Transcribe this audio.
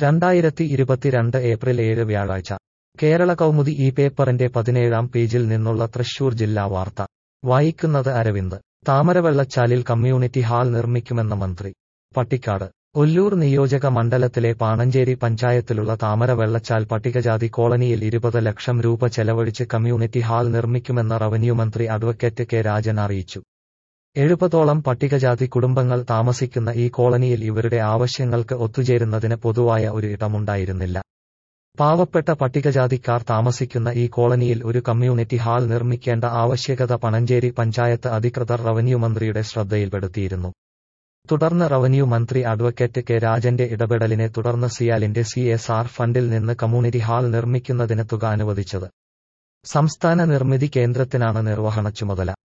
രണ്ടായിരത്തി ഇരുപത്തിരണ്ട് ഏപ്രിൽ ഏഴ് വ്യാഴാഴ്ച കേരള കൗമുദി ഈ പേപ്പറിന്റെ പതിനേഴാം പേജിൽ നിന്നുള്ള തൃശൂർ ജില്ലാ വാർത്ത വായിക്കുന്നത് അരവിന്ദ് താമരവെള്ളച്ചാലിൽ കമ്മ്യൂണിറ്റി ഹാൾ നിർമ്മിക്കുമെന്ന മന്ത്രി പട്ടിക്കാട് ഒല്ലൂർ നിയോജക മണ്ഡലത്തിലെ പാണഞ്ചേരി പഞ്ചായത്തിലുള്ള താമരവെള്ളച്ചാൽ പട്ടികജാതി കോളനിയിൽ ഇരുപത് ലക്ഷം രൂപ ചെലവഴിച്ച് കമ്മ്യൂണിറ്റി ഹാൾ നിർമ്മിക്കുമെന്ന് റവന്യൂ മന്ത്രി അഡ്വക്കേറ്റ് കെ രാജൻ അറിയിച്ചു എഴുപതോളം പട്ടികജാതി കുടുംബങ്ങൾ താമസിക്കുന്ന ഈ കോളനിയിൽ ഇവരുടെ ആവശ്യങ്ങൾക്ക് ഒത്തുചേരുന്നതിന് പൊതുവായ ഒരു ഇടമുണ്ടായിരുന്നില്ല പാവപ്പെട്ട പട്ടികജാതിക്കാർ താമസിക്കുന്ന ഈ കോളനിയിൽ ഒരു കമ്മ്യൂണിറ്റി ഹാൾ നിർമ്മിക്കേണ്ട ആവശ്യകത പണഞ്ചേരി പഞ്ചായത്ത് അധികൃതർ റവന്യൂ മന്ത്രിയുടെ ശ്രദ്ധയിൽപ്പെടുത്തിയിരുന്നു തുടർന്ന് റവന്യൂ മന്ത്രി അഡ്വക്കേറ്റ് കെ രാജന്റെ ഇടപെടലിനെ തുടർന്ന് സിയാലിന്റെ സി എസ് ആർ ഫണ്ടിൽ നിന്ന് കമ്മ്യൂണിറ്റി ഹാൾ നിർമ്മിക്കുന്നതിന് തുക അനുവദിച്ചത് സംസ്ഥാന നിർമ്മിതി കേന്ദ്രത്തിനാണ് നിർവഹണ ചുമതല